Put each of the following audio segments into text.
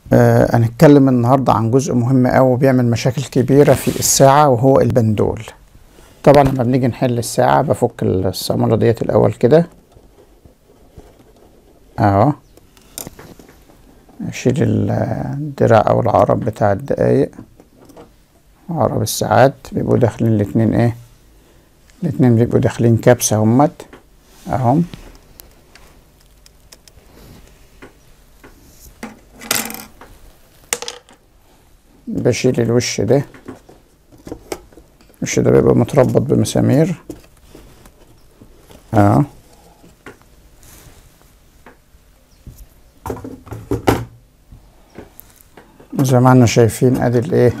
آه هنتكلم النهاردة عن جزء مهم أوي بيعمل مشاكل كبيرة في الساعة وهو البندول طبعا لما بنيجي نحل الساعة بفك الصامولة ديت الأول كده أهو أشيل الدراع أو العقرب بتاع الدقايق عقرب الساعات بيبقوا داخلين الاتنين ايه الاتنين بيبقوا داخلين كبسة همت اهم بشيل الوش ده الوش ده بيبقى متربط بمسامير اه زي ما احنا شايفين ادي الايه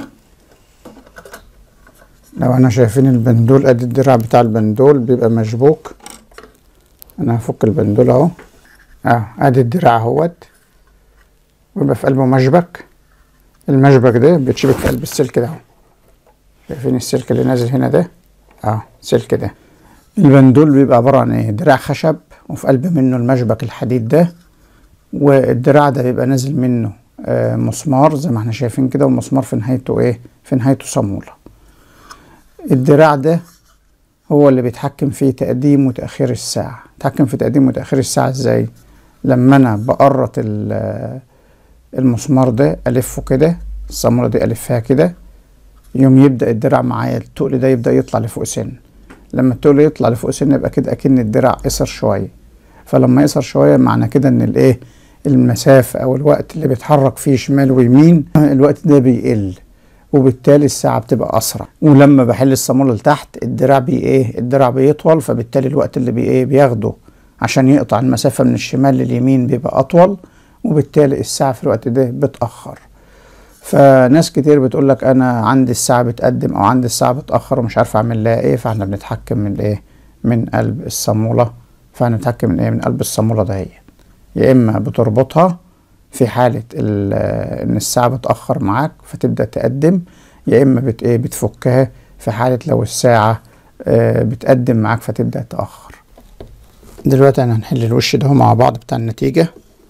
لو احنا شايفين البندول ادي الدراع بتاع البندول بيبقى مشبوك انا هفك البندول اهو اه ادي الدراع اهوت ويبقى في قلبه مشبك المشبك ده بيتشبك في قلب السلك ده اهو شايفين السلك اللي نازل هنا ده اه سلك ده البندول بيبقى عبارة عن ايه دراع خشب وفي قلب منه المشبك الحديد ده والدراع ده بيبقى نازل منه آه مسمار زي ما احنا شايفين كده والمسمار في نهايته ايه في نهايته صامولة الدراع ده هو اللي بيتحكم في تقديم وتأخير الساعة يتحكم في تقديم وتأخير الساعة ازاي لما انا بقرط المسمار ده الفه كده الصامولة دي الفها كده يوم يبدأ الدراع معايا التقل ده يبدأ يطلع لفوق سن لما التقل يطلع لفوق سن يبقى كده اكن الدراع قصر شوية فلما يقصر شوية معنى كده ان الايه المسافة او الوقت اللي بيتحرك فيه شمال ويمين الوقت ده بيقل وبالتالي الساعة بتبقى أسرع ولما بحل الصامولة لتحت الدراع بي إيه الدراع بيطول فبالتالي الوقت اللي بي إيه بياخده عشان يقطع المسافة من الشمال لليمين بيبقى أطول وبالتالي الساعة في الوقت ده بتأخر فناس كتير بتقول لك أنا عندي الساعة بتقدم أو عندي الساعة بتأخر ومش عارف أعمل لها إيه فإحنا بنتحكم من إيه من قلب الصامولة فهنتحكم من إيه من قلب الصامولة دهيت يا إما بتربطها في حالة إن الساعة بتأخر معاك فتبدأ تقدم يا إما بت إيه بتفكها في حالة لو الساعة بتقدم معاك فتبدأ تأخر دلوقتي أنا هنحل الوش ده مع بعض بتاع النتيجة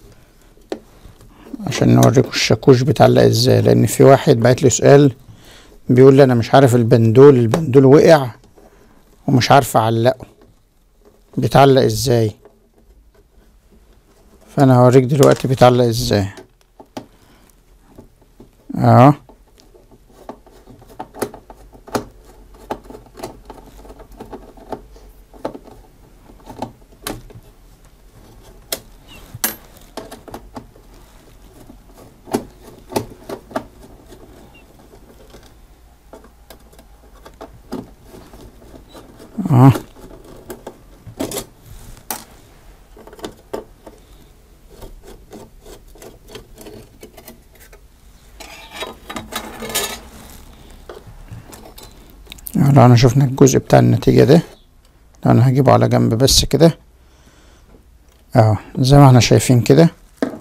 عشان نوريكم الشاكوش بيتعلق ازاي لأن في واحد بعت لي سؤال بيقول لي أنا مش عارف البندول البندول وقع ومش عارف أعلقه بيتعلق ازاي فانا هوريك دلوقتي بيتعلق ازاي اهو اه لو انا شفنا الجزء بتاع النتيجة ده لو انا هجيبه على جنب بس كده اهو زي ما احنا شايفين كده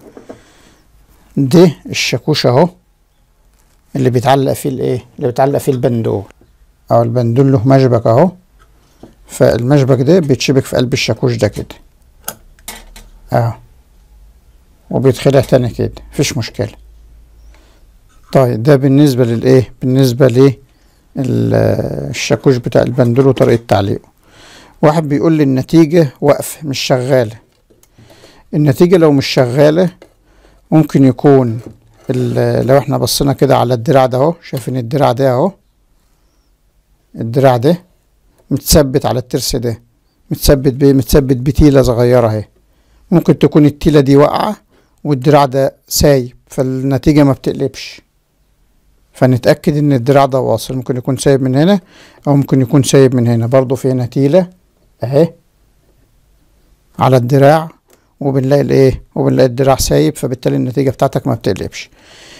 ده الشاكوش اهو اللي بيتعلق فيه الايه اللي بيتعلق فيه البندول اهو البندول له مشبك اهو فالمشبك ده بيتشبك في قلب الشاكوش ده كده اهو وبيتخلع تاني كده مفيش مشكلة طيب ده بالنسبة للايه بالنسبة ليه الشاكوش بتاع البندول وطريقة تعليقه واحد بيقول لي النتيجة واقفة مش شغالة النتيجة لو مش شغالة ممكن يكون لو احنا بصينا كده على الدراع ده اهو شايفين الدراع ده اهو الدراع ده متثبت على الترس ده متثبت ب متثبت بتيلة صغيرة اهي ممكن تكون التيلة دي واقعة والدراع ده سايب فالنتيجة ما بتقلبش فنتأكد ان الدراع ده واصل ممكن يكون سايب من هنا او ممكن يكون سايب من هنا برضو في هنا تيلة اهي على الدراع وبنلاقي الايه وبنلاقي الدراع سايب فبالتالي النتيجة بتاعتك ما بتقلبش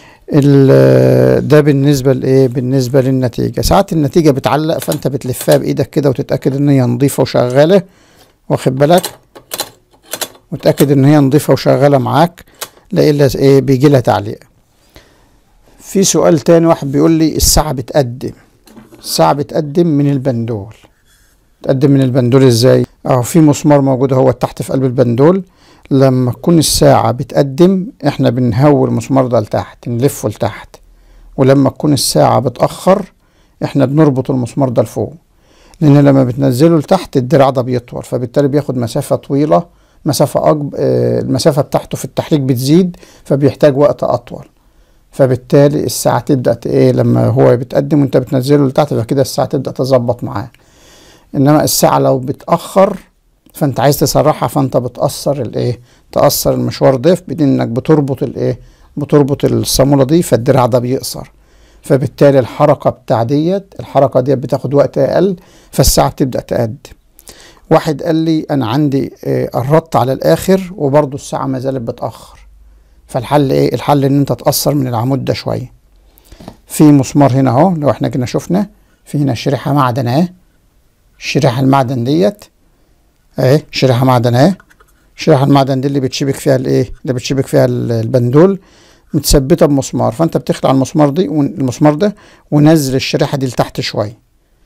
ده بالنسبة لايه بالنسبة للنتيجة ساعات النتيجة بتعلق فانت بتلفها بايدك كده وتتأكد ان هي نظيفة وشغالة واخد بالك وتأكد ان هي نظيفة وشغالة معاك لا الا ايه بيجي لها تعليق في سؤال تاني واحد بيقول لي الساعة بتقدم الساعة بتقدم من البندول تقدم من البندول ازاي اه في مسمار موجود اهو تحت في قلب البندول لما تكون الساعة بتقدم احنا بنهوي المسمار ده لتحت نلفه لتحت ولما تكون الساعة بتأخر احنا بنربط المسمار ده لفوق لان لما بتنزله لتحت الدراع ده بيطول فبالتالي بياخد مسافة طويلة مسافة أكبر المسافة بتاعته في التحريك بتزيد فبيحتاج وقت أطول فبالتالي الساعة تبدأ ايه لما هو بتقدم وانت بتنزله لتحت فكده الساعة تبدأ تظبط معاه انما الساعة لو بتأخر فانت عايز تسرعها فانت بتأثر الايه تأثر المشوار ده بدين انك بتربط الايه بتربط الصامولة دي فالدراع ده بيقصر فبالتالي الحركة بتاع ديت الحركة ديت بتاخد وقت أقل فالساعة بتبدأ تقدم واحد قال لي أنا عندي آه، قربت على الآخر وبرضه الساعة ما زالت بتأخر فالحل إيه؟ الحل إن أنت تقصر من العمود ده شوية في مسمار هنا أهو لو إحنا جينا شفنا في هنا شريحة معدن أهي الشريحة المعدن ديت أهي شريحة معدن أهي شريحة المعدن دي اللي بتشبك فيها الإيه؟ اللي بتشبك فيها البندول متثبته بمسمار فانت بتخلع المسمار دي المسمار ده ونزل الشريحه دي لتحت شويه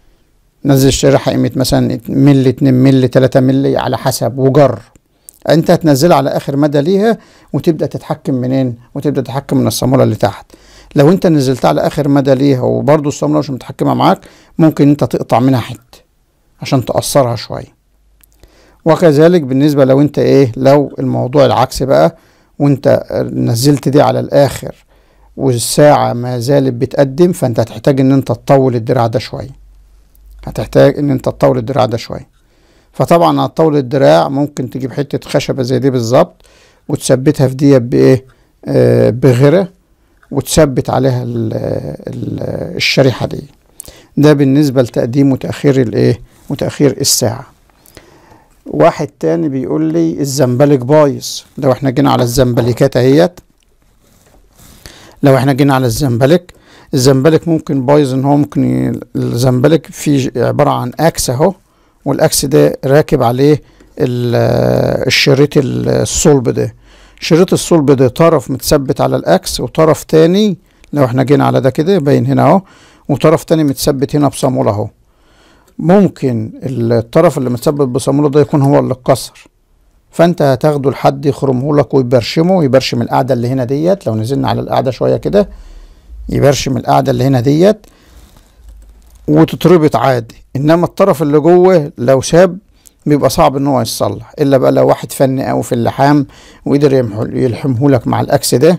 نزل الشريحه قيمه مثلا ملي 2 ملي 3 ملي على حسب وجر انت هتنزلها على اخر مدى ليها وتبدا تتحكم منين وتبدا تتحكم من الصاموله اللي تحت لو انت نزلتها على اخر مدى ليها وبرضه الصاموله مش متحكمه معاك ممكن انت تقطع منها حته عشان تقصرها شويه وكذلك بالنسبه لو انت ايه لو الموضوع العكس بقى وانت نزلت دي على الاخر والساعة ما زالت بتقدم فانت هتحتاج ان انت تطول الدراع ده شوية هتحتاج ان انت تطول الدراع ده شوية فطبعا هتطول الدراع ممكن تجيب حتة خشبة زي دي بالظبط وتثبتها في ديت بايه آه بغيره وتثبت عليها ال ال الشريحة دي ده بالنسبة لتقديم وتأخير الايه وتأخير الساعة واحد تاني بيقول لي الزنبلك بايظ لو احنا جينا على الزنبلكات اهيت لو احنا جينا على الزنبلك الزنبلك ممكن بايظ ان هو ممكن ي... الزنبلك فيه عبارة عن اكس اهو والاكس ده راكب عليه الشريط الصلب ده شريط الصلب ده طرف متثبت على الاكس وطرف تاني لو احنا جينا على ده كده باين هنا اهو وطرف تاني متثبت هنا بصامولة اهو ممكن الطرف اللي متثبت بصامولة ده يكون هو اللي اتكسر فانت هتاخده لحد يخرمه لك ويبرشمه يبرشم القاعدة اللي هنا ديت لو نزلنا على القاعدة شوية كده يبرشم القاعدة اللي هنا ديت وتتربط عادي انما الطرف اللي جوه لو ساب بيبقى صعب ان هو يتصلح الا بقى لو واحد فني قوي في اللحام وقدر يلحمه لك مع الاكس ده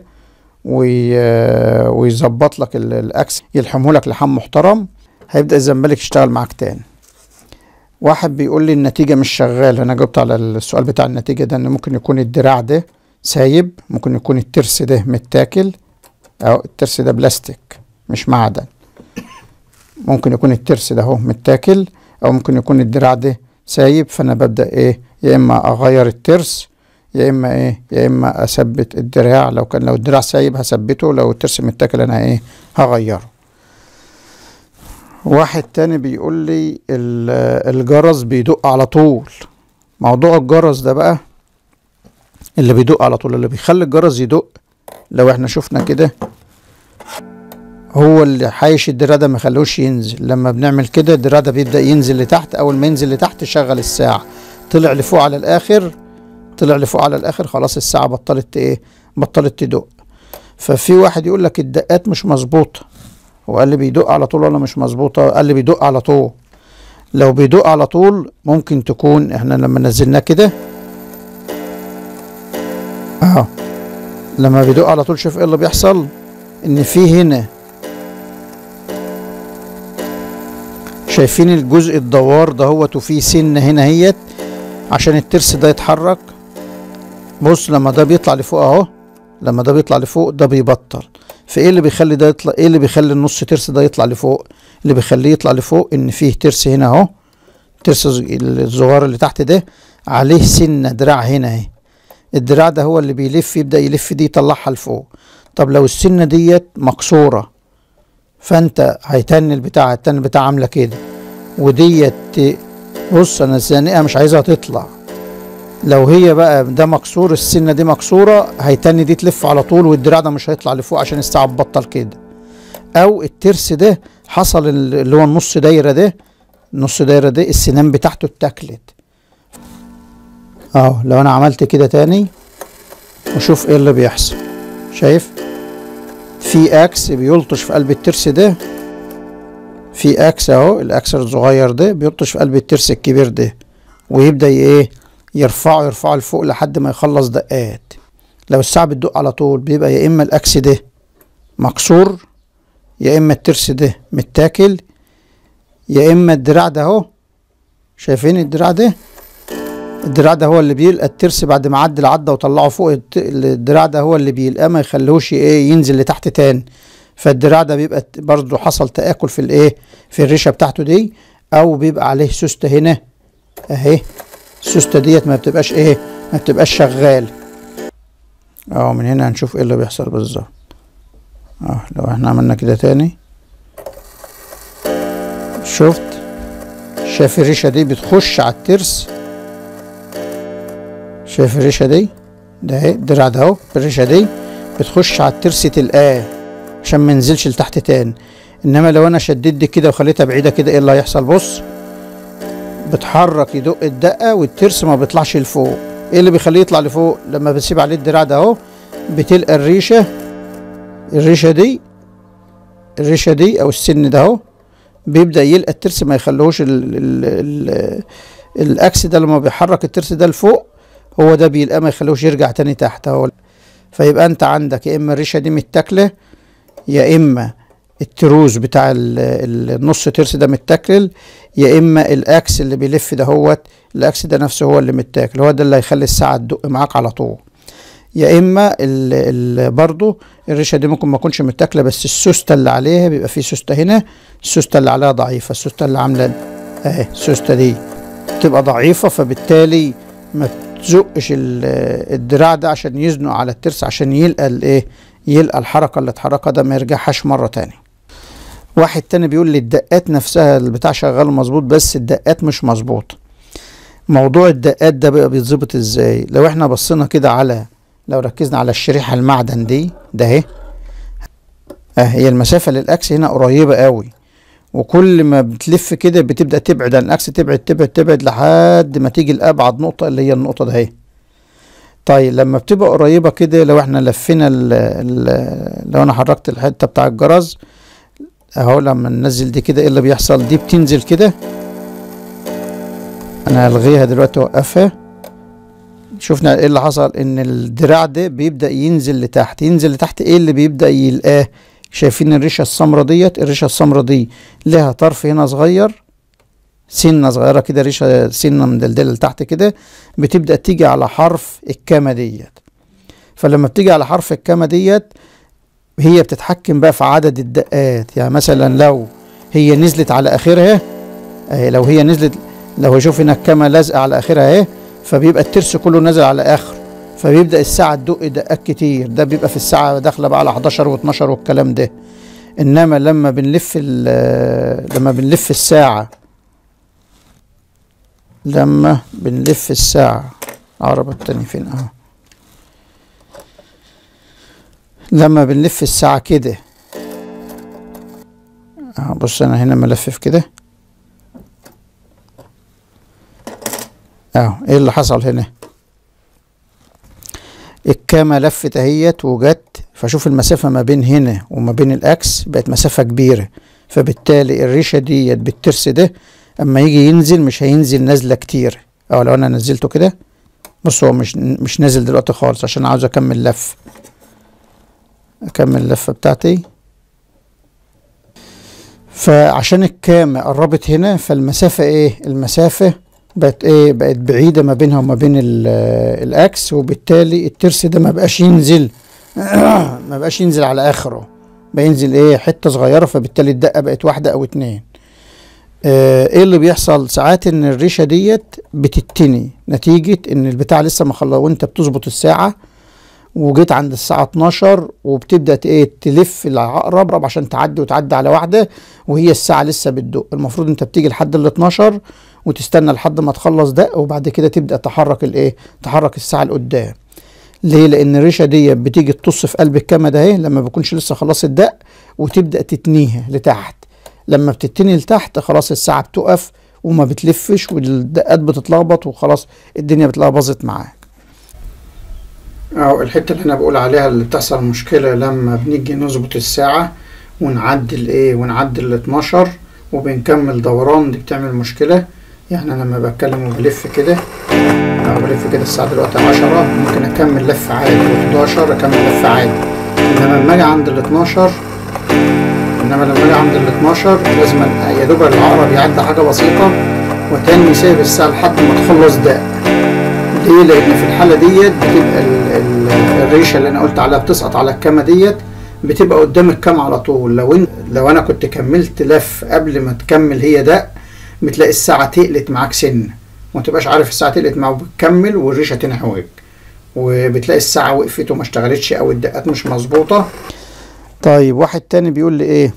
ويظبط لك الاكس يلحمه لك لحام محترم هيبدأ الزنبلك يشتغل معاك تاني واحد بيقول لي النتيجة مش شغالة أنا جاوبت على السؤال بتاع النتيجة ده إن ممكن يكون الدراع ده سايب ممكن يكون الترس ده متاكل أو الترس ده بلاستيك مش معدن ممكن يكون الترس ده اهو متاكل أو ممكن يكون الدراع ده سايب فأنا ببدأ إيه يا إما أغير الترس يا إما إيه يا إما أثبت الدراع لو كان لو الدراع سايب هثبته لو الترس متاكل أنا إيه هغيره واحد تاني بيقول لي الجرس بيدق على طول موضوع الجرس ده بقى اللي بيدق على طول اللي بيخلي الجرس يدق لو احنا شفنا كده هو اللي حايش الدراع ده ما يخلوش ينزل لما بنعمل كده الدراع ده بيبدا ينزل لتحت اول ما ينزل لتحت يشغل الساعه طلع لفوق على الاخر طلع لفوق على الاخر خلاص الساعه بطلت ايه بطلت تدق ففي واحد يقول لك الدقات مش مظبوطه وقال لي بيدق على طول ولا مش مظبوطه قال لي بيدق على طول لو بيدق على طول ممكن تكون احنا لما نزلناه كده اهو لما بيدق على طول شوف ايه اللي بيحصل ان في هنا شايفين الجزء الدوار دهوت وفيه سنه هنا هيت عشان الترس ده يتحرك بص لما ده بيطلع لفوق اهو لما ده بيطلع لفوق ده بيبطل فايه اللي بيخلي ده يطلع ايه اللي بيخلي النص ترس ده يطلع لفوق اللي بيخليه يطلع لفوق ان فيه ترس هنا اهو الترس الصغير اللي تحت ده عليه سنه دراع هنا اهي الدراع ده هو اللي بيلف يبدا يلف دي يطلعها لفوق طب لو السنه ديت مكسوره فانت هيتن البتاع التن بتاع عامله كده وديت بص انا الزانقه مش عايزها تطلع لو هي بقى ده مكسور السنه دي مكسوره هيتني دي تلف على طول والدراع ده مش هيطلع لفوق عشان الساعه تبطل كده او الترس ده حصل اللي هو النص دايره ده النص دايره ده السنان بتاعته اتاكلت اهو لو انا عملت كده تاني وشوف ايه اللي بيحصل شايف في اكس بيلطش في قلب الترس ده في اكس اهو الاكس الصغير ده بيلطش في قلب الترس الكبير ده ويبدا ايه يرفعه يرفعه لفوق لحد ما يخلص دقات لو الساعه بتدق على طول بيبقى يا اما الاكس ده مكسور يا اما الترس ده متاكل يا اما الدراع ده اهو شايفين الدراع ده الدراع ده هو اللي بيلقى الترس بعد ما عدى العضه وطلعه فوق الدراع ده هو اللي بيلقاه ما يخليهوش ايه ينزل لتحت تاني فالدراع ده بيبقى برضه حصل تآكل في الايه في الريشه بتاعته دي او بيبقى عليه سوسته هنا اهي السوسته ديت ما بتبقاش ايه ما بتبقاش شغال اهو من هنا هنشوف ايه اللي بيحصل بالظبط اه لو احنا عملنا كده تاني شفت شايف الريشه دي بتخش على الترس شايف الريشه دي ده اهي الدراع ده اهو الريشه دي بتخش على الترس تلقاه عشان ما ينزلش لتحت تاني انما لو انا شديت دي كده وخليتها بعيده كده ايه اللي هيحصل بص بتحرك يدق الدقه والترس ما بيطلعش لفوق ايه اللي بيخليه يطلع لفوق لما بتسيب عليه الدراع ده اهو بتلقى الريشه الريشه دي الريشه دي او السن ده اهو بيبدا يلقى الترس ما يخلوش ال ال ال الاكس ده لما بيحرك الترس ده لفوق هو ده بيلقاه ما يخلوش يرجع تاني تحت اهو فيبقى انت عندك يا اما الريشه دي متاكله يا اما التروس بتاع النص ترس ده متاكل يا اما الاكس اللي بيلف ده هوت الاكس ده نفسه هو اللي متاكل هو ده اللي هيخلي الساعه تدق معاك على طول يا اما ال ال برضو الريشه دي ممكن ما تكونش متاكله بس السوسته اللي عليها بيبقى في سوسته هنا السوسته اللي عليها ضعيفه السوسته اللي عامله اهي السوسته دي تبقى ضعيفه فبالتالي ما تزقش الدراع ده عشان يزنق على الترس عشان يلقى الايه يلقى الحركه اللي اتحركها ده ما يرجعهاش مره تاني واحد تاني بيقول لي الدقات نفسها البتاع شغال مظبوط بس الدقات مش مظبوط موضوع الدقات ده بقى بيتظبط ازاي لو احنا بصينا كده على لو ركزنا على الشريحه المعدن دي ده اهي اه هي المسافه للاكس هنا قريبه قوي وكل ما بتلف كده بتبدا تبعد عن الاكس تبعد تبعد تبعد لحد ما تيجي لابعد نقطه اللي هي النقطه ده اهي طيب لما بتبقى قريبه كده لو احنا لفينا ال ال لو انا حركت الحته بتاع الجرس اهو لما ننزل دي كده ايه اللي بيحصل دي بتنزل كده انا هلغيها دلوقتي اوقفها شفنا ايه اللي حصل ان الدراع ده بيبدا ينزل لتحت ينزل لتحت ايه اللي بيبدا يلقاه شايفين الريشه السمراء ديت الريشه السمراء دي لها طرف هنا صغير سنه صغيره كده ريشه سنه مدلدله لتحت كده بتبدا تيجي على حرف الكامه ديت فلما بتيجي على حرف الكامه ديت هي بتتحكم بقى في عدد الدقات يعني مثلا لو هي نزلت على اخرها اهي لو هي نزلت لو شوف هنا الكامه لازقه على اخرها اهي فبيبقى الترس كله نازل على اخره فبيبدا الساعه تدق دقات كتير ده بيبقى في الساعه داخله بقى على 11 و12 والكلام ده انما لما بنلف لما بنلف الساعه لما بنلف الساعه عربة التاني فين اهو لما بنلف الساعة كده اهو بص انا هنا ملفف كده اهو ايه اللي حصل هنا الكامة لفت اهيت وجت فشوف المسافة ما بين هنا وما بين الاكس بقت مسافة كبيرة فبالتالي الريشة ديت بالترس ده اما يجي ينزل مش هينزل نازلة كتير او لو انا نزلته كده بص هو مش مش نازل دلوقتي خالص عشان عاوز اكمل لف اكمل اللفة بتاعتي فعشان الكامة قربت هنا فالمسافة ايه المسافة بقت ايه بقت بعيدة ما بينها وما بين الاكس وبالتالي الترس ده ما بقاش ينزل ما بقاش ينزل على اخره بينزل ايه حتة صغيرة فبالتالي الدقة بقت واحدة او اتنين اه ايه اللي بيحصل ساعات ان الريشة ديت بتتني نتيجة ان البتاع لسه ما خلص وانت بتظبط الساعة وجيت عند الساعة 12 وبتبدأ ايه تلف العقرب عشان تعدي وتعدي على واحدة وهي الساعة لسه بتدق المفروض انت بتيجي لحد ال 12 وتستنى لحد ما تخلص دق وبعد كده تبدأ تحرك الايه تحرك الساعة لقدام ليه لان الريشة دي بتيجي تطص في قلب الكامة ده اهي لما بيكونش لسه خلص الدق وتبدأ تتنيها لتحت لما بتتني لتحت خلاص الساعة بتقف وما بتلفش والدقات بتتلخبط وخلاص الدنيا بتلاقيها باظت معاك أو الحتة اللي أنا بقول عليها اللي بتحصل مشكلة لما بنيجي نظبط الساعة ونعدل إيه ونعدل ال 12 وبنكمل دوران دي بتعمل مشكلة يعني أنا لما بتكلم وبلف كده أو بلف كده الساعة دلوقتي 10 ممكن أكمل لف عادي و11 أكمل لف عادي إنما لما أجي عند ال 12 إنما لما أجي عند ال 12 لازم يا دوب العقرب يعدي حاجة بسيطة وتاني سايب الساعة لحد ما تخلص دق ليه؟ لأن في الحالة ديت بتبقى ال- ال- الريشة اللي أنا قلت عليها بتسقط على الكامة ديت بتبقى قدام الكام على طول لو إن لو أنا كنت كملت لف قبل ما تكمل هي دق بتلاقي الساعة تقلت معاك سن وما تبقاش عارف الساعة تقلت معاك بتكمل والريشة تنحوج وبتلاقي الساعة وقفت وما اشتغلتش أو الدقات مش مظبوطة طيب واحد تاني بيقول لي إيه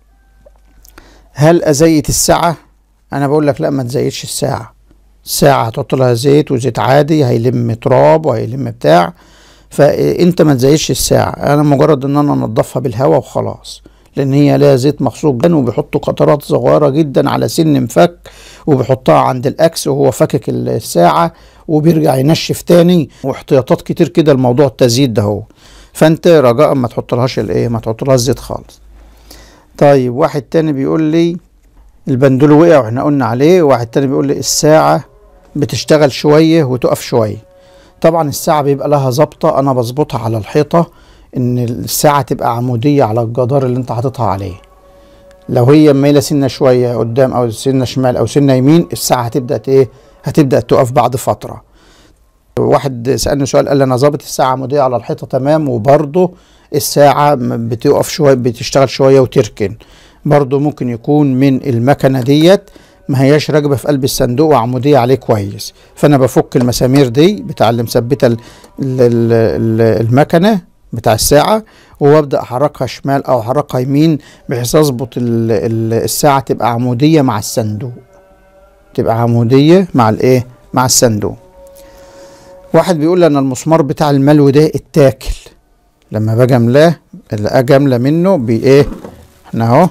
هل أزيت الساعة؟ أنا بقول لك لا ما تزيتش الساعة الساعة هتحط لها زيت وزيت عادي هيلم تراب وهيلم بتاع فانت ما تزيتش الساعة انا مجرد ان انا انضفها بالهواء وخلاص لان هي لها زيت مخصوص جدا وبيحطوا قطرات صغيرة جدا على سن مفك وبيحطها عند الاكس وهو فكك الساعة وبيرجع ينشف تاني واحتياطات كتير كده الموضوع التزييت ده هو فانت رجاء ما تحطلهاش الايه ما تحطلهاش زيت خالص طيب واحد تاني بيقول لي البندول وقع واحنا قلنا عليه واحد تاني بيقول لي الساعة بتشتغل شوية وتقف شوية طبعا الساعة بيبقى لها ظابطة أنا بظبطها على الحيطة إن الساعة تبقى عمودية على الجدار اللي أنت حاططها عليه لو هي مايلة سنة شوية قدام أو سنة شمال أو سنة يمين الساعة هتبدأ إيه هتبدأ تقف بعد فترة واحد سألني سؤال قال لي أنا ظابط الساعة عمودية على الحيطة تمام وبرضه الساعة م- بتقف شوية بتشتغل شوية وتركن برضه ممكن يكون من المكنة ديت ما هياش راكبه في قلب الصندوق وعموديه عليه كويس فانا بفك المسامير دي بتاع اللي مثبته ال- ال- ال- ال- المكنه بتاع الساعه وابدا احركها شمال او احركها يمين بحيث اظبط ال- ال- الساعه تبقى عموديه مع الصندوق تبقى عموديه مع الايه مع الصندوق واحد بيقول لي انا المسمار بتاع الملو ده اتاكل لما باجي املاه اللي اجي املى منه بايه احنا اهو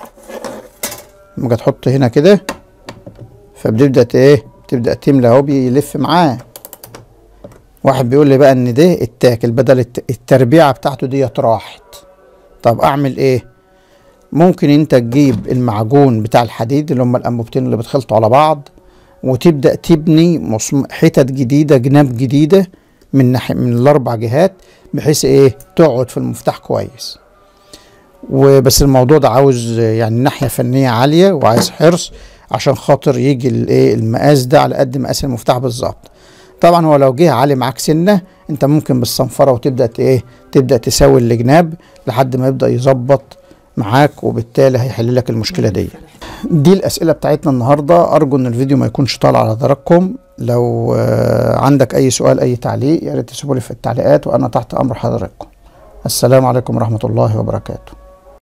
لما تحط هنا كده فبتبدا ت- ايه تبدا تملى اهو بيلف معاه واحد بيقول لي بقى ان ده اتاكل بدل الت- التربيعه بتاعته ديت راحت طب اعمل ايه ممكن انت تجيب المعجون بتاع الحديد اللي هم الانبوبتين اللي بتخلطوا على بعض وتبدا تبني مصم... حتت جديده جناب جديده من ناحيه من الاربع جهات بحيث ايه تقعد في المفتاح كويس وبس الموضوع ده عاوز يعني ناحيه فنيه عاليه وعايز حرص عشان خاطر يجي الايه المقاس ده على قد مقاس المفتاح بالظبط طبعا هو لو جه عالي معاك سنه انت ممكن بالصنفره وتبدا ت- ايه تبدا تساوي الجناب لحد ما يبدا يظبط معاك وبالتالي هيحل لك المشكله دي دي الاسئله بتاعتنا النهارده ارجو ان الفيديو ما يكونش طال على حضراتكم لو آه، عندك اي سؤال اي تعليق يا ريت تسيبوا لي في التعليقات وانا تحت امر حضراتكم السلام عليكم ورحمه الله وبركاته